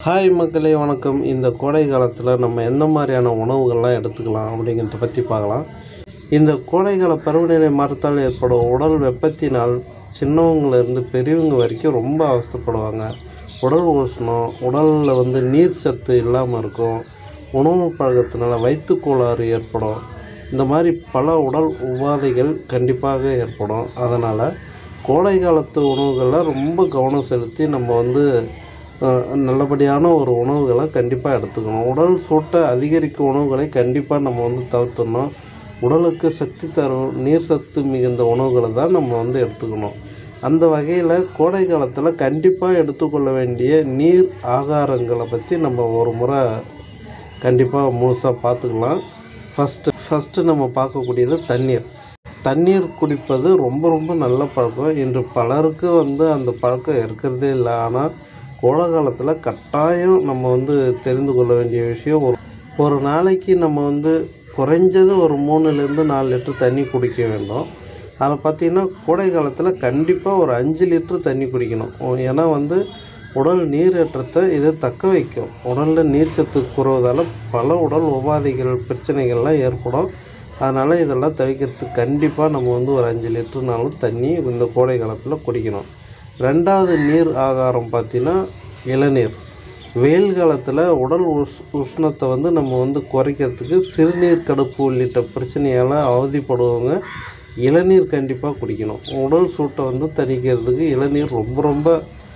hi மக்களே வணக்கம் இந்த கோடை காலத்தில் நம்ம எந்த மாதிரியான உணவுகள்லாம் எடுத்துக்கலாம் அப்படிங்கிறத பற்றி பார்க்கலாம் இந்த கோடைக்கால பருவநிலை மாற்றத்தால் ஏற்படும் உடல் வெப்பத்தினால் சின்னவங்கலேருந்து பெரியவங்க வரைக்கும் ரொம்ப அவஸ்தைப்படுவாங்க உடல் உஷ்ணம் உடலில் வந்து நீர் சத்து இல்லாமல் இருக்கும் உணவு பழக்கத்தினால வயிற்றுக்கோளாறு ஏற்படும் இந்த மாதிரி பல உடல் உபாதைகள் கண்டிப்பாக ஏற்படும் அதனால் கோடை காலத்து உணவுகளில் ரொம்ப கவனம் செலுத்தி நம்ம வந்து அஹ், நல்லபடியான ஒரு உணவுகளை கண்டிப்பாக எடுத்துக்கணும் உடல் சூட்டை அதிகரிக்கும் உணவுகளை கண்டிப்பாக நம்ம வந்து தவிர்த்துடணும் உடலுக்கு சக்தி தரும் நீர் சத்து மிகுந்த உணவுகளை தான் நம்ம வந்து எடுத்துக்கணும் அந்த வகையில் கோடை காலத்தில் கண்டிப்பாக எடுத்துக்கொள்ள வேண்டிய நீர் ஆகாரங்களை பற்றி நம்ம ஒரு முறை கண்டிப்பாக முழுசாக பார்த்துக்கலாம் ஃபஸ்ட்டு ஃபஸ்ட்டு நம்ம பார்க்கக்கூடியது தண்ணீர் தண்ணீர் குடிப்பது ரொம்ப ரொம்ப நல்ல பழக்கம் இன்று பலருக்கு வந்து அந்த பழக்கம் இருக்கிறதே இல்லை ஆனால் கோடை காலத்தில் கட்டாயம் நம்ம வந்து தெரிந்து கொள்ள வேண்டிய விஷயம் ஒரு ஒரு நாளைக்கு நம்ம வந்து குறைஞ்சது ஒரு மூணுலேருந்து நாலு லிட்டர் தண்ணி குடிக்க வேண்டும் அதில் பார்த்திங்கன்னா கோடை காலத்தில் கண்டிப்பாக ஒரு அஞ்சு லிட்டர் தண்ணி குடிக்கணும் ஏன்னா வந்து உடல் நீரேற்றத்தை இது தக்க வைக்கும் உடலில் நீர்ச்சத்து குறைவதால் பல உடல் உபாதைகள் பிரச்சனைகள்லாம் ஏற்படும் அதனால் இதெல்லாம் தவிர்க்கிறதுக்கு கண்டிப்பாக நம்ம வந்து ஒரு அஞ்சு லிட்டர்னாலும் தண்ணி இந்த கோடை காலத்தில் குடிக்கணும் ரெண்டாவது நீர் ஆகாரம் பார்த்திங்கன்னா இளநீர் வெயில் காலத்தில் உடல் உஷ் உஷ்ணத்தை வந்து நம்ம வந்து குறைக்கிறதுக்கு சிறுநீர் கடுப்பு உள்ளிட்ட பிரச்சனையால் அவதிப்படுவவங்க இளநீர் கண்டிப்பாக குடிக்கணும் உடல் சூட்டை வந்து தணிக்கிறதுக்கு இளநீர் ரொம்ப ரொம்ப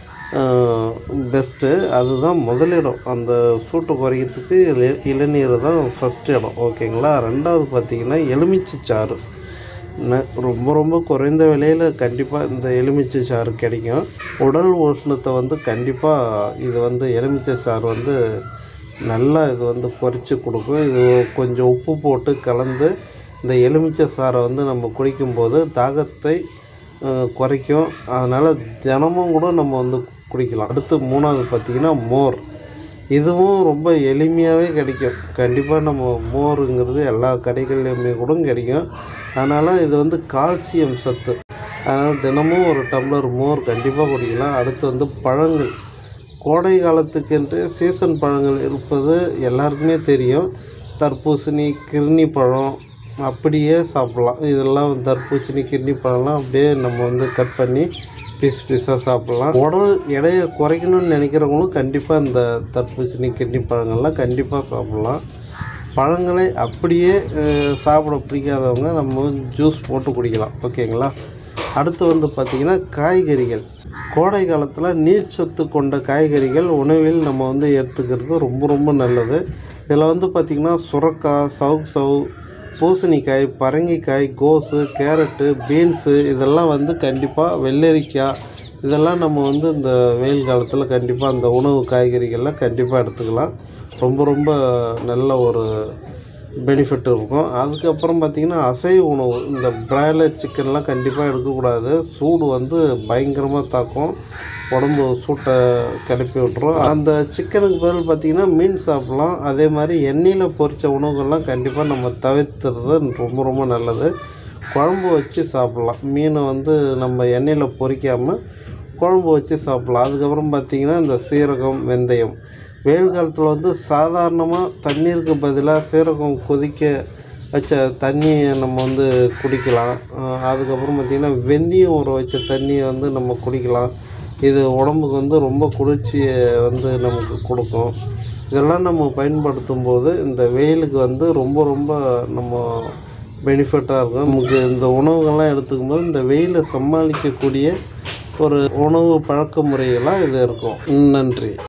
பெஸ்ட்டு அதுதான் முதலிடம் அந்த சூட்டை குறைக்கிறதுக்கு இள இளநீர் தான் ஃபஸ்ட் இடம் ஓகேங்களா ரெண்டாவது பார்த்திங்கன்னா எலுமிச்சை சாறு ந- ரொம்ப ரொம்ப குறைந்த விலையில் கண்டிப்பாக இந்த எலுமிச்சை சாறு கிடைக்கும் உடல் உஷ்ணத்தை வந்து கண்டிப்பாக இது வந்து எலுமிச்சை சாறு வந்து நல்லா இது வந்து குறைச்சி கொடுக்கும் இது கொஞ்சம் உப்பு போட்டு கலந்து இந்த எலுமிச்சை சாறை வந்து நம்ம குடிக்கும்போது தாகத்தை அஹ், குறைக்கும் அதனால் தினமும் கூட நம்ம வந்து குடிக்கலாம் அடுத்து மூணாவது பார்த்திங்கன்னா மோர் இதுவும் ரொம்ப எளிமையாகவே கிடைக்கும் கண்டிப்பாக நம்ம மோருங்கிறது எல்லா கடைகள்லையுமே கூட கிடைக்கும் அதனால் இது வந்து கால்சியம் சத்து அதனால் தினமும் ஒரு டம்ளர் மோர் கண்டிப்பாக குடிக்கலாம் அடுத்து வந்து பழங்கள் கோடை காலத்துக்கென்று சீசன் பழங்கள் இருப்பது எல்லாருக்குமே தெரியும் தர்பூசணி கிர்னி பழம் அப்படியே சாப்பிட்லாம் இதெல்லாம் தர்பூசணி கிர்னி பழம்லாம் அப்படியே நம்ம வந்து கட் பண்ணி பீஸ் பீஸாக சாப்பிட்லாம் உடல் எடையை குறைக்கணும்னு நினைக்கிறவங்களும் கண்டிப்பாக இந்த தர்பூசணி கிர்னி பழங்கள்லாம் கண்டிப்பாக சாப்பிட்லாம் பழங்களை அப்படியே அஹ், சாப்பிட பிடிக்காதவங்க நம்ம ஜூஸ் போட்டு குடிக்கலாம் ஓகேங்களா அடுத்து வந்து பார்த்திங்கன்னா காய்கறிகள் கோடை காலத்தில் நீர் சத்து கொண்ட காய்கறிகள் உணவில் நம்ம வந்து எடுத்துக்கிறது ரொம்ப ரொம்ப நல்லது இதில் வந்து பார்த்திங்கன்னா சுரக்காய் சவுக் சவு பூசணிக்காய் பரங்கிக்காய் கோஸு கேரட்டு பீன்ஸு இதெல்லாம் வந்து கண்டிப்பாக வெள்ளரிக்காய் இதெல்லாம் நம்ம வந்து இந்த வெயில் காலத்தில் கண்டிப்பாக அந்த உணவு காய்கறிகள்லாம் கண்டிப்பாக எடுத்துக்கலாம் ரொம்ப ரொம்ப நல்ல ஒரு பெனிஃபிட் இருக்கும் அதுக்கப்புறம் பார்த்திங்கன்னா அசைவ உணவு இந்த பிராய்லர் சிக்கன்லாம் கண்டிப்பாக எடுக்கக்கூடாது சூடு வந்து பயங்கரமாக தாக்கும் உடம்பு சூட்டை கிளப்பி விட்டுரும் அந்த சிக்கனுக்கு பதில் பார்த்திங்கன்னா மீன் சாப்பிட்லாம் அதே மாதிரி எண்ணெயில் பொரித்த உணவுகள்லாம் கண்டிப்பாக நம்ம தவிர்த்துறது ரொம்ப ரொம்ப நல்லது குழம்பு வச்சு சாப்பிட்லாம் மீனை வந்து நம்ம எண்ணெயில் பொரிக்காமல் குழம்பு வச்சு சாப்பிட்லாம் அதுக்கப்புறம் பார்த்திங்கன்னா இந்த சீரகம் வெந்தயம் வெயில் காலத்தில் வந்து சாதாரணமாக தண்ணீருக்கு பதிலாக சீரகம் கொதிக்க வச்ச தண்ணியை நம்ம வந்து குடிக்கலாம் அஹ் அதுக்கப்புறம் பார்த்திங்கன்னா வெந்தயம் ஊற வச்ச தண்ணியை வந்து நம்ம குடிக்கலாம் இது உடம்புக்கு வந்து ரொம்ப குளிர்ச்சியை வந்து நமக்கு கொடுக்கும் இதெல்லாம் நம்ம பயன்படுத்தும் போது இந்த வெயிலுக்கு வந்து ரொம்ப ரொம்ப நம்ம பெனிஃபிட்டாக இருக்கும் நமக்கு இந்த உணவுகள்லாம் எடுத்துக்கும் போது இந்த வெயிலை சமாளிக்கக்கூடிய ஒரு உணவு பழக்க முறைகளாக இது இருக்கும் நன்றி